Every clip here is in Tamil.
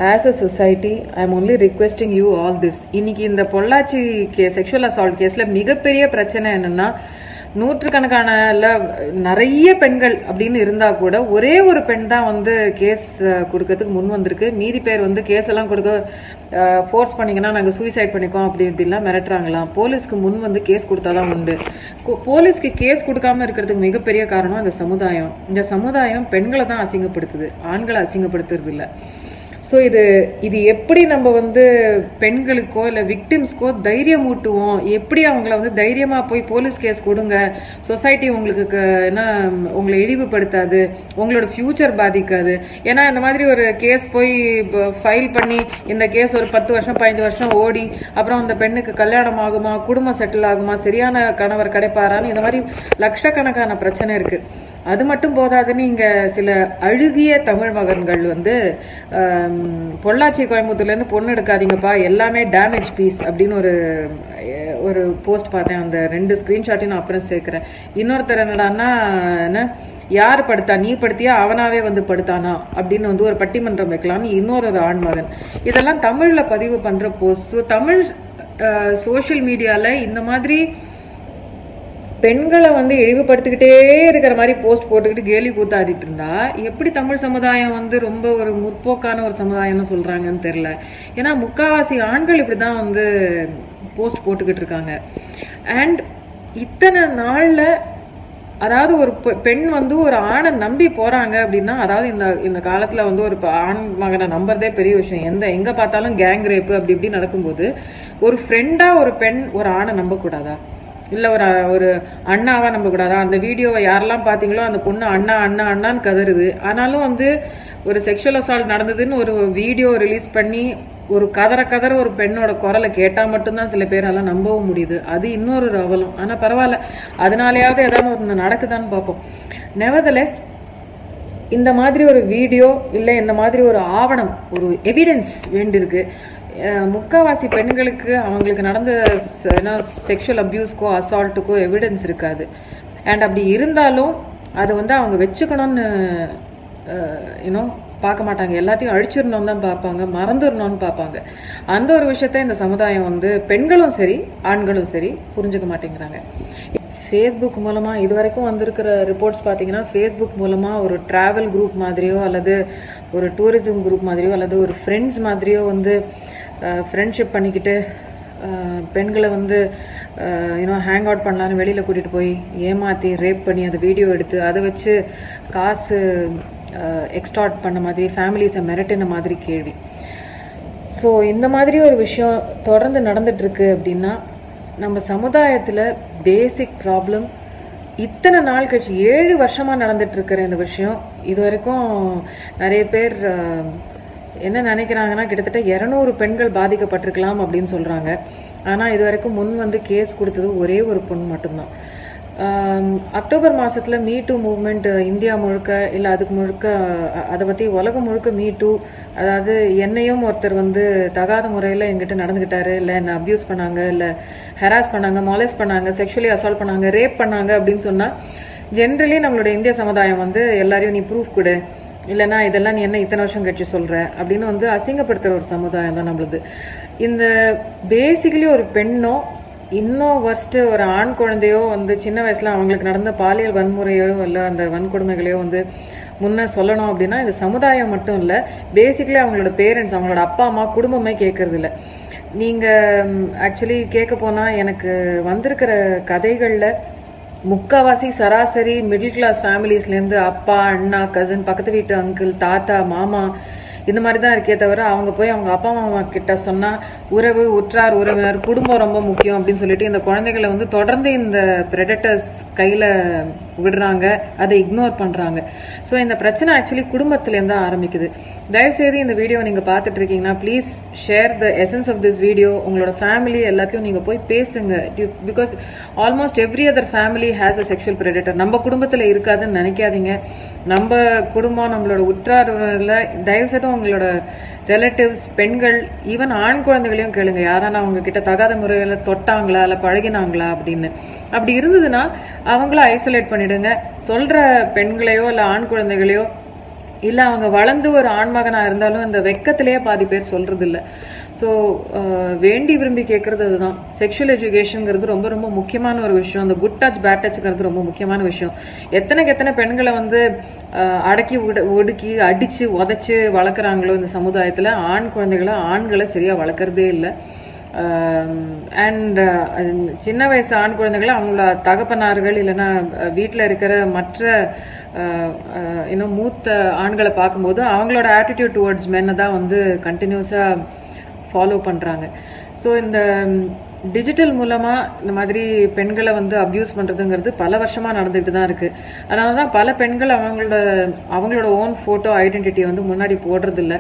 as a society I am only requesting you all this இன்னைக்கு இந்த பொள்ளாச்சி கே செக்ஷுவல் அசால்ட் கேஸில் மிகப்பெரிய பிரச்சனை என்னன்னா நூற்றுக்கணக்கான இல்ல நிறைய பெண்கள் அப்படின்னு இருந்தா கூட ஒரே ஒரு பெண் தான் வந்து கேஸ் கொடுக்கறதுக்கு முன் வந்திருக்கு மீதி பேர் வந்து கேஸ் எல்லாம் கொடுக்க ஃபோர்ஸ் பண்ணீங்கன்னா நாங்கள் சூசைட் பண்ணிக்கோம் அப்படி இப்படிலாம் மிரட்டுறாங்களாம் போலீஸ்க்கு முன் வந்து கேஸ் கொடுத்தாதான் உண்டு கோ- போலீஸ்க்கு கேஸ் கொடுக்காம இருக்கிறதுக்கு மிகப்பெரிய காரணம் இந்த சமுதாயம் இந்த சமுதாயம் பெண்களை தான் அசிங்கப்படுத்துது ஆண்களை அசிங்கப்படுத்துறது இல்லை ஸோ இது இது எப்படி நம்ம வந்து பெண்களுக்கோ இல்லை விக்டிம்ஸ்க்கோ தைரியம் ஊட்டுவோம் எப்படி அவங்கள வந்து தைரியமாக போய் போலீஸ் கேஸ் கொடுங்க சொசைட்டி உங்களுக்கு க- என்ன உங்களை இழிவுபடுத்தாது உங்களோட ஃப்யூச்சர் பாதிக்காது ஏன்னா இந்த மாதிரி ஒரு கேஸ் போய் ஃபைல் பண்ணி இந்த கேஸ் ஒரு பத்து வருஷம் பதினஞ்சு வருஷம் ஓடி அப்புறம் அந்த பெண்ணுக்கு கல்யாணம் ஆகுமா குடும்பம் செட்டில் ஆகுமா சரியான கணவர் கிடைப்பாரான்னு இந்த மாதிரி லட்சக்கணக்கான பிரச்சனை இருக்கு அது மட்டும் போதாதுன்னு இங்க சில அழுகிய தமிழ் மகன்கள் வந்து ஆம், பொள்ளாச்சி கோயம்புத்தூர்ல இருந்து பொண்ணு எடுக்காதீங்கப்பா எல்லாமே டேமேஜ் பீஸ் அப்படின்னு ஒரு அஹ், ஒரு போஸ்ட் பார்த்தேன் அந்த ரெண்டு ஸ்கிரீன்ஷாட்டையும் நான் அப்புறம் சேர்க்கிறேன் இன்னொருத்தர் என்னடான்னா என்ன யார் படுத்தா நீ படுத்தியா அவனாவே வந்து படுத்தானா அப்படின்னு வந்து ஒரு பட்டிமன்றம் வைக்கலாம்னு இன்னொரு ஒரு ஆண்மகன் இதெல்லாம் தமிழ்ல பதிவு பண்ற போஸ்ட் ஸோ தமிழ் சோஷியல் மீடியால இந்த மாதிரி பெண்களை வந்து இழிவுபடுத்திக்கிட்டே இருக்கிற மாதிரி போஸ்ட் போட்டுக்கிட்டு கேலி கூத்தாடிட்டு இருந்தா எப்படி தமிழ் சமுதாயம் வந்து ரொம்ப ஒரு முற்போக்கான ஒரு சமுதாயம்னு சொல்றாங்கன்னு தெரியல ஏன்னா முக்காவாசி ஆண்கள் இப்படிதான் வந்து போஸ்ட் போட்டுக்கிட்டு இருக்காங்க அண்ட் இத்தனை நாள்ல அதாவது ஒரு பெ- பெண் வந்து ஒரு ஆணை நம்பி போறாங்க அப்படின்னா அதாவது இந்த இந்த காலத்துல வந்து ஒரு ப- ஆண் மகனை நம்புறதே பெரிய விஷயம் எந்த எங்க பார்த்தாலும் கேங் ரேப்பு அப்படி இப்படி நடக்கும்போது ஒரு ஃப்ரெண்டா ஒரு பெண் ஒரு ஆணை நம்பக்கூடாதா இல்ல ஒரு ஒரு அண்ணாவா நம்பக்கூடாதா அந்த வீடியோவை யாரெல்லாம் பாத்தீங்களோ அந்த பொண்ணு அண்ணா அண்ணா அண்ணான்னு கதறுது ஆனாலும் வந்து ஒரு செக்ஷுவல் அசால்ட் நடந்ததுன்னு ஒரு வீடியோ ரிலீஸ் பண்ணி ஒரு கதற கதற ஒரு பெண்ணோட குரலை கேட்டா மட்டும்தான் சில பேரால நம்பவும் முடியுது அது இன்னொரு ஒரு அவலம் ஆனா பரவாயில்ல அதனாலயாவது ஏதாவது ஒன்று நடக்குதான்னு பார்ப்போம் நெவர்தலெஸ் இந்த மாதிரி ஒரு வீடியோ இல்லை இந்த மாதிரி ஒரு ஆவணம் ஒரு எவிடன்ஸ் வேண்டியிருக்கு அஹ் முக்காவாசி பெண்களுக்கு அவங்களுக்கு நடந்த ச- என்ன செக்ஷுவல் அப்யூஸ்க்கோ அசால்ட்டுக்கோ எவிடன்ஸ் இருக்காது அண்ட் அப்படி இருந்தாலும் அதை வந்து அவங்க வச்சுக்கணும்னு யூனோ பார்க்க மாட்டாங்க எல்லாத்தையும் அழிச்சிடணும் தான் பார்ப்பாங்க மறந்துடணும்னு பார்ப்பாங்க அந்த ஒரு விஷயத்த இந்த சமுதாயம் வந்து பெண்களும் சரி ஆண்களும் சரி புரிஞ்சுக்க மாட்டேங்கிறாங்க ஃபேஸ்புக் மூலமாக இது வரைக்கும் வந்திருக்கிற ரிப்போர்ட்ஸ் பார்த்தீங்கன்னா ஃபேஸ்புக் மூலமாக ஒரு ட்ராவல் குரூப் மாதிரியோ அல்லது ஒரு டூரிசம் குரூப் மாதிரியோ அல்லது ஒரு ஃப்ரெண்ட்ஸ் மாதிரியோ வந்து ஃப்ரெண்ட்ஷிப் பண்ணிக்கிட்டு அஹ், பெண்களை வந்து இன்னும் ஹேங் அவுட் பண்ணலான்னு வெளியில் கூட்டிகிட்டு போய் ஏமாற்றி ரேப் பண்ணி அந்த வீடியோ எடுத்து அதை வச்சு காசு எக்ஸ்டார்ட் பண்ண மாதிரி ஃபேமிலிஸை மிரட்டின மாதிரி கேள்வி ஸோ இந்த மாதிரி ஒரு விஷயம் தொடர்ந்து நடந்துட்டு இருக்கு அப்படின்னா நம்ம சமுதாயத்தில் பேசிக் ப்ராப்ளம் இத்தனை நாள் கழிச்சு ஏழு வருஷமா நடந்துட்டு இருக்கிற இந்த விஷயம் இது வரைக்கும் நிறைய பேர் அஹ், என்ன நினைக்கிறாங்கன்னா கிட்டத்தட்ட இரநூறு பெண்கள் பாதிக்கப்பட்டிருக்கலாம் அப்படின்னு சொல்றாங்க ஆனா இது வரைக்கும் முன் வந்து கேஸ் கொடுத்தது ஒரே ஒரு பொண்ணு மட்டும்தான் ஆம், அக்டோபர் மாசத்துல மீ டூ மூவ்மெண்ட் இந்தியா முழுக்க இல்ல அதுக்கு முழுக்க அ- அதை பத்தி உலகம் முழுக்க மீ டூ அதாவது என்னையும் ஒருத்தர் வந்து தகாத முறையில எங்கிட்ட நடந்துக்கிட்டாரு இல்ல என்ன அபியூஸ் பண்ணாங்க இல்ல ஹெராஸ் பண்ணாங்க மாலேஸ் பண்ணாங்க செக்ஷுவலி அசால்ட் பண்ணாங்க ரேப் பண்ணாங்க அப்படின்னு சொன்னா ஜென்ரலி நம்மளோட இந்திய சமுதாயம் வந்து எல்லாரையும் நீ ப்ரூஃப் கொடு இல்லைன்னா இதெல்லாம் நீ என்ன இத்தனை வருஷம் கழிச்சு சொல்ற அப்படின்னு வந்து அசிங்கப்படுத்துற ஒரு சமுதாயம் தான் நம்மளுது இந்த பேசிக்கலி ஒரு பெண்ணோ இன்னும் ஃபர்ஸ்ட்டு ஒரு ஆண் குழந்தையோ வந்து சின்ன வயசுல அவங்களுக்கு நடந்த பாலியல் வன்முறையோ இல்லை அந்த வன்கொடுமைகளையோ வந்து முன்ன சொல்லணும் அப்படின்னா இந்த சமுதாயம் மட்டும் இல்லை பேசிக்கலி அவங்களோட பேரண்ட்ஸ் அவங்களோட அப்பா அம்மா குடும்பமே கேட்கறது இல்ல நீங்கள் ஆக்சுவலி கேட்க போனால் எனக்கு வந்திருக்கிற கதைகளில் முக்காவாசி சராசரி மிடில் கிளாஸ் ஃபேமிலிஸ்லேருந்து அப்பா அண்ணா கசின் பக்கத்து வீட்டு அங்கிள் தாத்தா மாமா இந்த மாதிரி தான் இருக்கே தவிர அவங்க போய் அவங்க அப்பா மாமா கிட்ட சொன்னா உறவு உற்றார் உறவினர் குடும்பம் ரொம்ப முக்கியம் அப்படின்னு சொல்லிட்டு இந்த குழந்தைகளை வந்து தொடர்ந்து இந்த பிரெடட்டர்ஸ் கையில விடுறாங்க அதை இக்னோர் பண்றாங்க ஸோ இந்த பிரச்சனை ஆக்சுவலி குடும்பத்திலேருந்து தான் ஆரம்பிக்குது தயவுசெய்து இந்த வீடியோ நீங்க பார்த்துட்டு இருக்கீங்கன்னா please share the essence of this video உங்களோட ஃபேமிலி எல்லாத்தையும் நீங்க போய் பேசுங்க because almost every other family has a sexual predator நம்ம குடும்பத்துல இருக்காதுன்னு நினைக்காதீங்க நம்ம குடும்பம் நம்மளோட உற்றார்ல தயவுசெய்து உங்களோட ரிலேட்டிவ்ஸ் பெண்கள் ஈவன் ஆண் குழந்தைகளையும் கேளுங்க யாரான அவங்க கிட்ட தகாத முறையில் தொட்டாங்களா இல்லை பழகினாங்களா அப்படின்னு அப்படி இருந்ததுன்னா அவங்கள ஐசோலேட் பண்ணிடுங்க சொல்ற பெண்களையோ இல்லை ஆண் குழந்தைகளையோ இல்லை அவங்க வளர்ந்து ஒரு ஆண்மகனா இருந்தாலும் இந்த வெக்கத்திலேயே பாதி பேர் சொல்றது இல்ல ஸோ வேண்டி விரும்பி கேட்கறது அதுதான் செக்ஷுவல் எஜுகேஷனுங்கிறது ரொம்ப ரொம்ப முக்கியமான ஒரு விஷயம் அந்த குட் டச் பேட் டச்ங்கிறது ரொம்ப முக்கியமான விஷயம் எத்தனைக்கு எத்தனை பெண்களை வந்து அஹ், அடக்கி உட ஒடுக்கி அடிச்சு உதைச்சு வளர்க்குறாங்களோ இந்த சமுதாயத்தில் ஆண் குழந்தைகளை ஆண்களை சரியா வளர்க்குறதே இல்லை அண்ட் சின்ன வயசு ஆண் குழந்தைகளை அவங்கள தகப்பனார்கள் இல்லைன்னா வீட்டில் இருக்கிற மற்ற அஹ், அஹ், இன்னும் மூத்த ஆண்களை பார்க்கும்போது அவங்களோட ஆட்டிடியூட் டுவர்ட்ஸ் மென்னை தான் வந்து கண்டினியூஸாக ஃபாலோ பண்ணுறாங்க ஸோ இந்த டிஜிட்டல் மூலமாக இந்த மாதிரி பெண்களை வந்து அப்யூஸ் பண்ணுறதுங்கிறது பல வருஷமாக நடந்துகிட்டு தான் இருக்குது அதனால தான் பல பெண்கள் அவங்களோட அவங்களோட ஓன் ஃபோட்டோ ஐடென்டிட்டி வந்து முன்னாடி போடுறதில்ல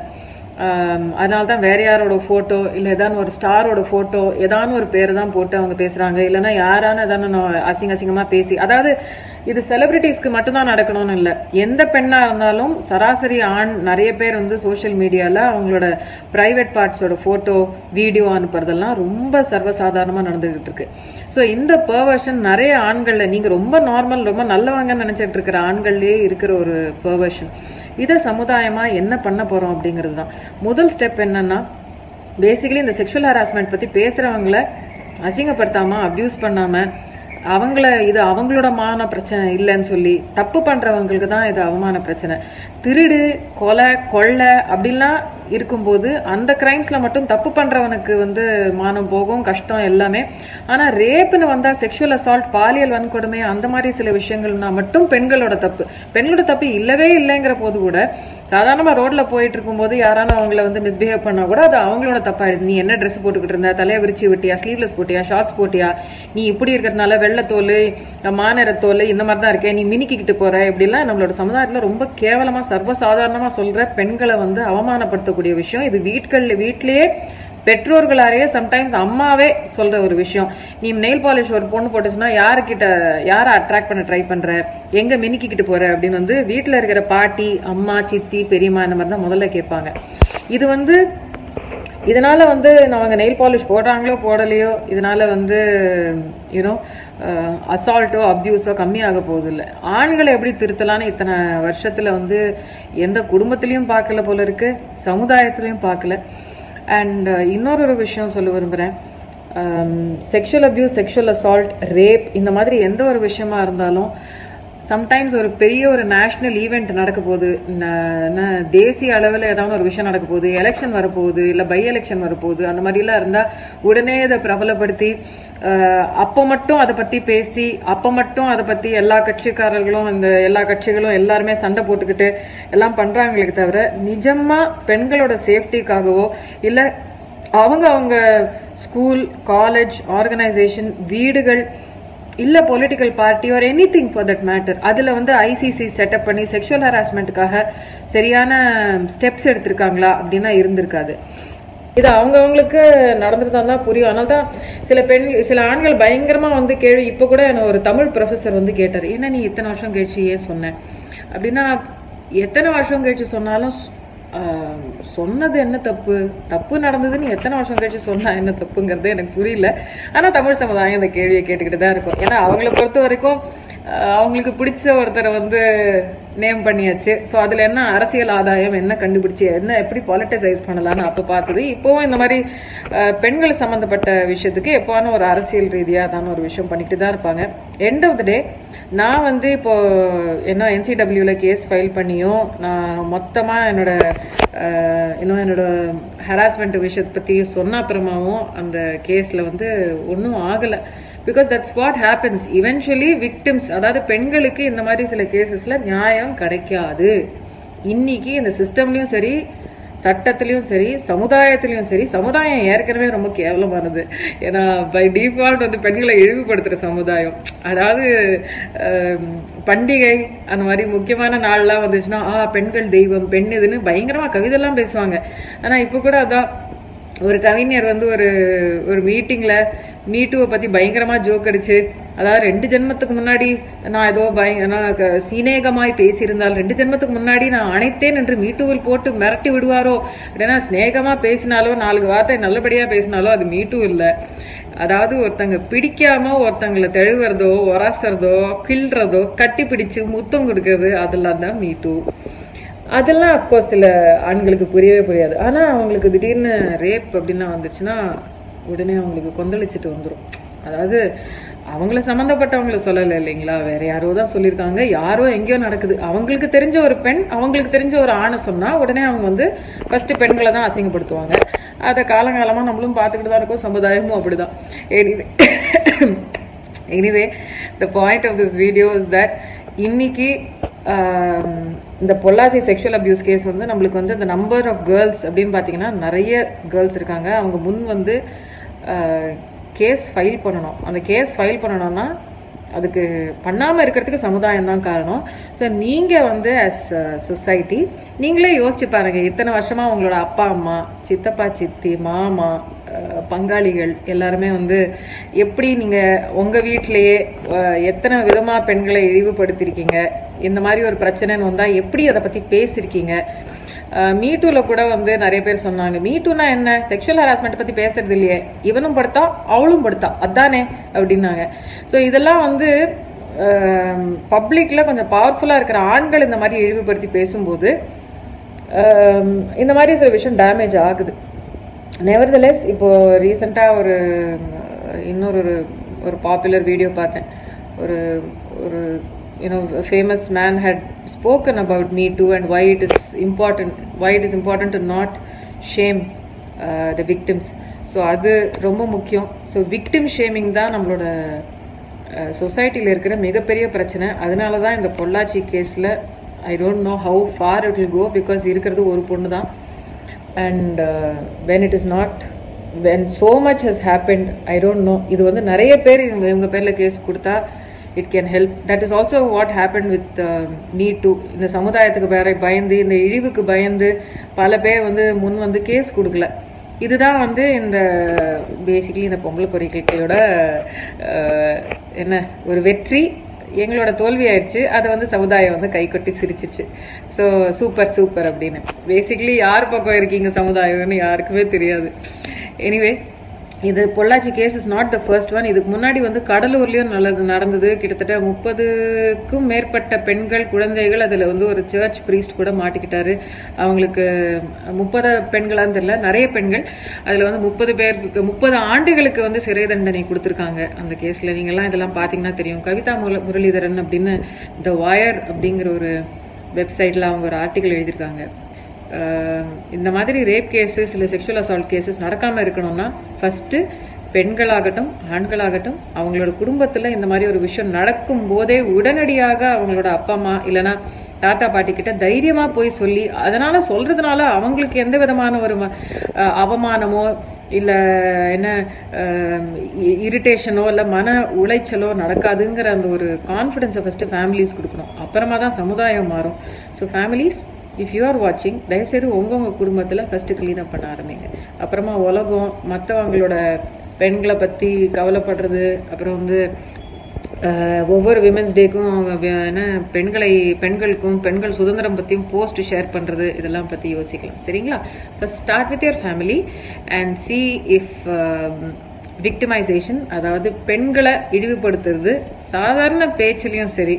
அதனால தான் வேற யாரோட ஃபோட்டோ இல்லை ஏதான ஒரு ஸ்டாரோட ஃபோட்டோ ஏதான ஒரு பேர் தான் போட்டு அவங்க பேசுகிறாங்க இல்லைன்னா யாரான ஏதான அசிங்க அசிங்கமாக பேசி அதாவது இது செலிபிரிட்டிஸ்க்கு மட்டும்தான் நடக்கணும்னு இல்லை எந்த பெண்ணாக இருந்தாலும் சராசரி ஆண் நிறைய பேர் வந்து சோஷியல் மீடியாவில் அவங்களோட ப்ரைவேட் பார்ட்ஸோட ஃபோட்டோ வீடியோ அனுப்புறதெல்லாம் ரொம்ப சர்வசாதாரணமாக நடந்துகிட்டு இருக்கு ஸோ இந்த பர்வர்ஷன் நிறைய ஆண்களில் நீங்கள் ரொம்ப நார்மல் ரொம்ப நல்லவங்கன்னு நினச்சிட்டு இருக்கிற ஆண்கள்லேயே இருக்கிற ஒரு பர்வர்ஷன் இதை சமுதாயமாக என்ன பண்ண போகிறோம் அப்படிங்கிறது தான் முதல் ஸ்டெப் என்னன்னா பேசிக்கலி இந்த செக்ஷுவல் ஹராஸ்மெண்ட் பற்றி பேசுகிறவங்கள அசிங்கப்படுத்தாமல் அப்யூஸ் பண்ணாமல் அவங்கள இது அவங்களோட மான பிரச்சனை இல்லைன்னு சொல்லி தப்பு பண்றவங்களுக்கு தான் இது அவமான பிரச்சனை திருடு கொலை கொள்ளை அப்படிலாம் இருக்கும்போது அந்த கிரைம்ஸ்ல மட்டும் தப்பு பண்றவனுக்கு வந்து மானம் போகும் கஷ்டம் எல்லாமே ஆனா ரேப்னு வந்தா செக்ஷுவல் அசால்ட் பாலியல் வன்கொடுமை அந்த மாதிரி சில விஷயங்கள்னா மட்டும் பெண்களோட தப்பு பெண்களோட தப்பு இல்லவே இல்லைங்கிற போது கூட சாதாரணமா ரோட்ல போயிட்டு இருக்கும்போது யாரான அவங்கள வந்து மிஸ்பிஹேவ் பண்ணா கூட அது அவங்களோட தப்பாயிடுது நீ என்ன ட்ரெஸ் போட்டுக்கிட்டு இருந்த தலையை விரிச்சு விட்டியா ஸ்லீவ்லெஸ் போட்டியா ஷார்ட்ஸ் போட்டியா நீ இப்படி இருக்கிறதுனால வெள்ளத்தோல் மாநிறத்தோல் இந்த மாதிரி தான் இருக்கே நீ மினிக்கிட்டு போற இப்படிலாம் நம்மளோட சமுதாயத்துல ரொம்ப கேவலமா சர்வசாதாரணமா சொல்ற பெண்களை வந்து அவமானப்படுத்தக்கூடிய விஷயம் இது வீட்கள் வீட்லயே பெற்றோர்களாலேயே சம்டைம்ஸ் அம்மாவே சொல்ற ஒரு விஷயம் நீ நெயில் பாலிஷ் ஒரு பொண்ணு போட்டுச்சுன்னா யாருக்கிட்ட யாரை அட்ராக்ட் பண்ண ட்ரை பண்ற எங்க மினுக்கிக்கிட்டு போற அப்படின்னு வந்து வீட்டில் இருக்கிற பாட்டி அம்மா சித்தி பெரியம்மா இந்த மாதிரி தான் முதல்ல கேட்பாங்க இது வந்து இதனால வந்து அவங்க நெயில் பாலிஷ் போடுறாங்களோ போடலையோ இதனால வந்து யூனோ அசால்ட்டோ அப்யூஸோ கம்மியாக போகுது இல்லை ஆண்களை எப்படி திருத்தலான்னு இத்தனை வருஷத்துல வந்து எந்த குடும்பத்திலையும் பார்க்கல போல இருக்கு சமுதாயத்திலையும் பார்க்கல அண்ட் இன்னொரு ஒரு விஷயம் சொல்ல விரும்புகிறேன் sexual abuse sexual assault rape இந்த மாதிரி எந்த ஒரு விஷயமா இருந்தாலும் சம்டைம்ஸ் ஒரு பெரிய ஒரு நேஷ்னல் ஈவெண்ட் நடக்க போகுது ந- ந- தேசிய அளவில் ஏதாவது ஒரு விஷயம் நடக்க போகுது எலெக்ஷன் வரப்போகுது இல்லை பை எலெக்ஷன் வரப்போகுது அந்த மாதிரிலாம் இருந்தால் உடனே இதை பிரபலப்படுத்தி அஹ், அப்போ மட்டும் அதை பற்றி பேசி அப்போ மட்டும் அதை பற்றி எல்லா கட்சிக்காரர்களும் இந்த எல்லா கட்சிகளும் எல்லாருமே சண்டை போட்டுக்கிட்டு எல்லாம் பண்ணுறாங்களே தவிர நிஜமாக பெண்களோட சேஃப்டிக்காகவோ இல்லை அவங்க அவங்க ஸ்கூல் காலேஜ் ஆர்கனைசேஷன் வீடுகள் இல்ல political party or anything for that matter அதுல வந்து ஐசிசி செட்டப் பண்ணி செக்ஷுவல் ஹராஸ்மெண்ட்டுக்காக சரியான ஸ்டெப்ஸ் எடுத்திருக்காங்களா அப்படின்னா இருந்திருக்காது இது அவங்கவங்களுக்கு நடந்திருந்தா தான் புரியும் அதனால தான் சில பெண் சில ஆண்கள் பயங்கரமா வந்து கேள்வி இப்போ கூட என்ன ஒரு தமிழ் ப்ரொஃபஸர் வந்து கேட்டார் என்ன நீ இத்தனை வருஷம் கழிச்சு ஏன் சொன்ன அப்படின்னா எத்தனை வருஷம் கழிச்சு சொன்னாலும் ஆஹ், சொன்னது என்ன தப்பு தப்பு நடந்ததுன்னு எத்தனை வருஷம் கழிச்சு சொன்னா என்ன தப்புங்கிறது எனக்கு புரியல ஆனா தமிழ் சமுதாயம் இந்த கேள்வியை கேட்டுக்கிட்டு தான் இருக்கும் ஏன்னா அவங்கள பொறுத்த வரைக்கும் ஆஹ், அவங்களுக்கு பிடிச்ச ஒருத்தரை வந்து நேம் பண்ணியாச்சு ஸோ அதுல என்ன அரசியல் ஆதாயம் என்ன கண்டுபிடிச்சு என்ன எப்படி பாலிட்டிசைஸ் பண்ணலாம்னு அப்போ பார்த்தது இப்போவும் இந்த மாதிரி ஆஹ், பெண்கள் சம்மந்தப்பட்ட விஷயத்துக்கு எப்போவான ஒரு அரசியல் ரீதியாக தான ஒரு விஷயம் பண்ணிக்கிட்டு தான் இருப்பாங்க எண்ட் ஆஃப் த டே நான் வந்து இப்போ என்ன என்சிடபிள்யூல கேஸ் ஃபைல் பண்ணியும் நான் மொத்தமாக என்னோட அஹ், இன்னும் என்னோட ஹராஸ்மெண்ட் விஷயத்தை பற்றி சொன்ன அப்புறமாவும் அந்த கேஸில் வந்து ஒன்றும் ஆகலை because that's what happens eventually victims அதாவது பெண்களுக்கு இந்த மாதிரி சில கேசஸில் நியாயம் கிடைக்காது இன்னைக்கு இந்த சிஸ்டம்லயும் சரி சட்டத்திலயும் சரி சமுதாயத்திலயும் சரி சமுதாயம் ஏற்கனவே ரொம்ப கேவலமானது ஏன்னா பை டிஃபால்ட் வந்து பெண்களை இழிவுபடுத்துற சமுதாயம் அதாவது ஆம், பண்டிகை அந்த மாதிரி முக்கியமான நாள்லாம் வந்துச்சுன்னா ஆ பெண்கள் தெய்வம் பெண் இதுன்னு பயங்கரமா கவிதைலாம் பேசுவாங்க ஆனா இப்போ கூட அதான் ஒரு கவிஞர் வந்து ஒரு ஒரு மீட்டிங்ல மீட்டுவை பத்தி பயங்கரமா ஜோக் அடிச்சு அதாவது ரெண்டு ஜென்மத்துக்கு முன்னாடி நான் ஏதோ பய நான் க- சீனேகமாய் பேசியிருந்தால் ரெண்டு ஜென்மத்துக்கு முன்னாடி நான் அனைத்தேன் என்று மீட்டுவில் போட்டு மிரட்டி விடுவாரோ அப்படின்னா சிநேகமா பேசினாலோ நாலு வார்த்தை நல்லபடியா பேசினாலோ அது மீட்டு இல்லை அதாவது ஒருத்தங்க பிடிக்காம ஒருத்தங்களை தழுவுறதோ உராசுறதோ கிள்றதோ கட்டி பிடிச்சு முத்தம் கொடுக்கறது அதெல்லாம் தான் மீட்டு அதெல்லாம் அஃப்கோர்ஸ் சில ஆண்களுக்கு புரியவே புரியாது ஆனால் அவங்களுக்கு திடீர்னு ரேப் அப்படின்லாம் வந்துச்சுன்னா உடனே அவங்களுக்கு கொந்தளிச்சிட்டு வந்துடும் அதாவது அவங்கள சம்மந்தப்பட்டவங்கள சொல்லலை இல்லைங்களா வேற யாரோ தான் சொல்லியிருக்காங்க யாரோ எங்கேயோ நடக்குது அவங்களுக்கு தெரிஞ்ச ஒரு பெண் அவங்களுக்கு தெரிஞ்ச ஒரு ஆணை சொன்னால் உடனே அவங்க வந்து ஃபர்ஸ்ட் பெண்களை தான் அசிங்கப்படுத்துவாங்க அதை காலங்காலமாக நம்மளும் பார்த்துக்கிட்டு தான் இருக்கோம் சமுதாயமும் அப்படிதான் anyway anyway the point of this video is that இன்னைக்கு ஆம், இந்த பொள்ளாச்சி செக்ஷுவல் அபியூஸ் கேஸ் வந்து நம்மளுக்கு வந்து இந்த நம்பர் ஆஃப் கேர்ள்ஸ் அப்படின்னு பார்த்தீங்கன்னா நிறைய கேர்ள்ஸ் இருக்காங்க அவங்க முன் வந்து கேஸ் ஃபைல் பண்ணணும் அந்த கேஸ் ஃபைல் பண்ணணும்னா அதுக்கு பண்ணாமல் இருக்கிறதுக்கு சமுதாயம் தான் காரணம் ஸோ நீங்கள் வந்து அஸ் சொசைட்டி நீங்களே யோசிச்சு பாருங்கள் இத்தனை வருஷமாக உங்களோட அப்பா அம்மா சித்தப்பா சித்தி மாமா அஹ், பங்காளிகள் எல்லாருமே வந்து எப்படி நீங்கள் உங்கள் வீட்டிலையே அஹ், எத்தனை விதமாக பெண்களை இழிவுபடுத்தியிருக்கீங்க இந்த மாதிரி ஒரு பிரச்சனைன்னு வந்தால் எப்படி அதை பற்றி பேசியிருக்கீங்க மீட்டூல கூட வந்து நிறைய பேர் சொன்னாங்க மீட்டூனா என்ன செக்ஷுவல் ஹராஸ்மெண்ட் பத்தி பேசுறது இல்லையே இவனும் படுத்தா அவளும் படுத்தா அதானே அப்படின்னாங்க ஸோ இதெல்லாம் வந்து பப்ளிக்ல கொஞ்சம் பவர்ஃபுல்லா இருக்கிற ஆண்கள் இந்த மாதிரி இழிவுபடுத்தி பேசும்போது ஆம், இந்த மாதிரி சில விஷயம் டேமேஜ் ஆகுது நெவர்தலெஸ் இப்போ ரீசெண்டாக ஒரு இன்னொரு ஒரு ஒரு பாப்புலர் வீடியோ பார்த்தேன் ஒரு ஒரு you know famous man had spoken about me too and why it is important why it is important to not shame the victims so அது ரொம்ப முக்கியம் ஸோ விக்டிம் ஷேமிங் தான் நம்மளோட சொசைட்டியில் இருக்கிற மிகப்பெரிய பிரச்சனை அதனால தான் இந்த பொள்ளாச்சி கேஸில் I don't know how far it will go because இருக்கிறது ஒரு பொண்ணு தான் and when it is not when so much has happened I don't know இது வந்து நிறைய பேர் இவங்க இவங்க பேரில் கேஸ் கொடுத்தா it can help that is also what happen with me too இந்த சமுதாயத்துக்கு வேற பயந்து இந்த இழிவுக்கு பயந்து பல பேர் வந்து முன் வந்து கேஸ் கொடுக்கல இதுதான் வந்து இந்த பேசிக்கலி இந்த பொம்பளை பொறிக்கையோட என்ன ஒரு வெற்றி எங்களோட தோல்வி ஆயிடுச்சு அதை வந்து சமுதாயம் வந்து கை கொட்டி சிரிச்சிச்சு ஸோ சூப்பர் சூப்பர் அப்படின்னு பேசிக்கலி யார் பக்கம் இருக்கீங்க சமுதாயம்னு யாருக்குமே தெரியாது எனிவே இது Pollachi case is not the first one இதுக்கு முன்னாடி வந்து கடலூர்லயும் நல்லது நடந்தது கிட்டத்தட்ட முப்பதுக்கும் மேற்பட்ட பெண்கள் குழந்தைகள் அதில் வந்து ஒரு சர்ச் பிரீஸ்ட் கூட மாட்டிக்கிட்டாரு அவங்களுக்கு முப்பது பெண்களான்னு தெரியல நிறைய பெண்கள் அதில் வந்து முப்பது பேருக்கு முப்பது ஆண்டுகளுக்கு வந்து சிறை தண்டனை கொடுத்துருக்காங்க அந்த கேஸில் நீங்கள்லாம் இதெல்லாம் பார்த்தீங்கன்னா தெரியும் கவிதா முரளி- முரளிதரன் அப்படின்னு த வயர் அப்படிங்கிற ஒரு வெப்சைட்டில் அவங்க ஒரு ஆர்டிக்கல் எழுதியிருக்காங்க ஆஹ் இந்த மாதிரி ரேப் கேஸு சில செக்ஷுவல் அசால்ட் கேசஸ் நடக்காமல் இருக்கணும்னா ஃபஸ்ட்டு பெண்களாகட்டும் ஆண்களாகட்டும் அவங்களோட குடும்பத்தில் இந்த மாதிரி ஒரு விஷயம் நடக்கும் போதே உடனடியாக அவங்களோட அப்பா அம்மா இல்லைன்னா தாத்தா பாட்டி கிட்ட தைரியமா போய் சொல்லி அதனால சொல்றதுனால அவங்களுக்கு எந்த விதமான ஒரு ம- அஹ் அவமானமோ இல்ல என்ன இரிட்டேஷனோ இல்ல மன உளைச்சலோ நடக்காதுங்கிற அந்த ஒரு கான்ஃபிடென்ஸை ஃபர்ஸ்ட் ஃபேமிலிஸ் கொடுக்கணும் அப்புறமா தான் சமுதாயம் மாறும் so families if you are வாட்சிங் தயவுசெய்து உங்கவுங்க குடும்பத்தில் ஃபஸ்ட்டு க்ளீன் அப் பண்ண ஆரம்பிங்க அப்புறமா உலகம் மற்றவங்களோட பெண்களை பற்றி கவலைப்படுறது அப்புறம் வந்து அஹ், ஒவ்வொரு விமென்ஸ் டேக்கும் அவங்க வி- என்ன பெண்களை பெண்களுக்கும் பெண்கள் சுதந்திரம் பற்றியும் போஸ்ட் ஷேர் பண்ணுறது இதெல்லாம் பற்றி யோசிக்கலாம் சரிங்களா first start with your family and see if victimisation அதாவது பெண்களை இழிவுபடுத்துறது சாதாரண பேச்சுலேயும் சரி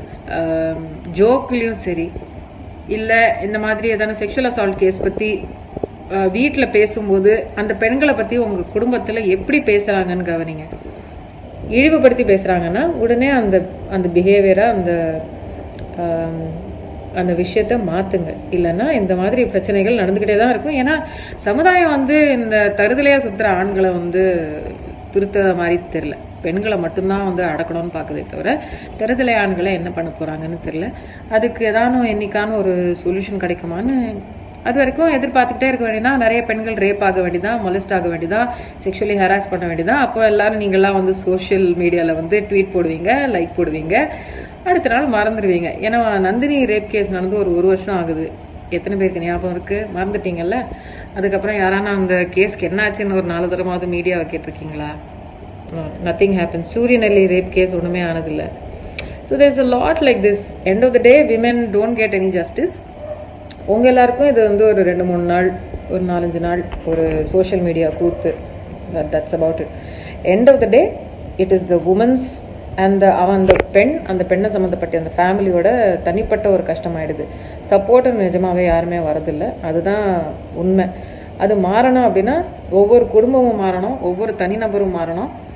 ஜோக்லேயும் சரி இல்லை இந்த மாதிரி ஏதாவது செக்ஷுவல் அசால்ட் கேஸ் பற்றி வீட்டில் பேசும்போது அந்த பெண்களை பற்றி உங்கள் குடும்பத்தில் எப்படி பேசுகிறாங்கன்னு கவனிங்க இழிவுபடுத்தி பேசுகிறாங்கன்னா உடனே அந்த அந்த பிஹேவியரை அந்த ஆம், அந்த விஷயத்த மாற்றுங்க இல்லைன்னா இந்த மாதிரி பிரச்சனைகள் நடந்துக்கிட்டே தான் இருக்கும் ஏன்னா சமுதாயம் வந்து இந்த தருதலையாக சுற்றுற ஆண்களை வந்து திருத்த மாதிரி தெரில பெண்களை மட்டும்தான் வந்து அடக்கணும்னு பார்க்குதே தவிர தருதலை ஆண்களை என்ன பண்ண போகிறாங்கன்னு தெரில அதுக்கு ஏதானும் என்னைக்கான ஒரு சொல்யூஷன் கிடைக்குமான்னு அது வரைக்கும் எதிர்பார்த்துக்கிட்டே இருக்க வேண்டியதா நிறைய பெண்கள் ரேப் ஆக வேண்டியதா மொலஸ்ட் ஆக வேண்டியதா செக்ஷுவலி ஹராஸ் பண்ண வேண்டியதா அப்போ எல்லாரும் நீங்கள்லாம் வந்து சோஷியல் மீடியாவில் வந்து ட்வீட் போடுவீங்க லைக் போடுவீங்க அடுத்த நாள் மறந்துடுவீங்க ஏன்னா நந்தினி ரேப் கேஸ் நடந்து ஒரு ஒரு வருஷம் ஆகுது எத்தனை பேருக்கு ஞாபகம் இருக்கு மறந்துட்டீங்கல்ல அதுக்கப்புறம் யாரானா அந்த கேஸ்க்கு என்ன ஆச்சுன்னு ஒரு நாலு தரமாவது மீடியாவை கேட்டிருக்கீங்களா nothing happen Suryanelli rape case ஒன்றுமே ஆனதில்லை so there's a lot like this end of the day women don't get any justice உங்கள் எல்லாருக்கும் இது வந்து ஒரு ரெண்டு மூணு நாள் ஒரு நாலஞ்சு நாள் ஒரு சோஷியல் மீடியா கூத்து that's about it end of the day it is the women's அந்த அவன் அந்த பெண் அந்த பெண்ணை சம்மந்தப்பட்ட அந்த ஃபேமிலியோட தனிப்பட்ட ஒரு கஷ்டமாயிடுது சப்போர்ட்டு நிஜமாவே யாருமே வரதில்லை அதுதான் உண்மை அது மாறணும் அப்படின்னா ஒவ்வொரு குடும்பமும் மாறணும் ஒவ்வொரு தனிநபரும் மாறணும்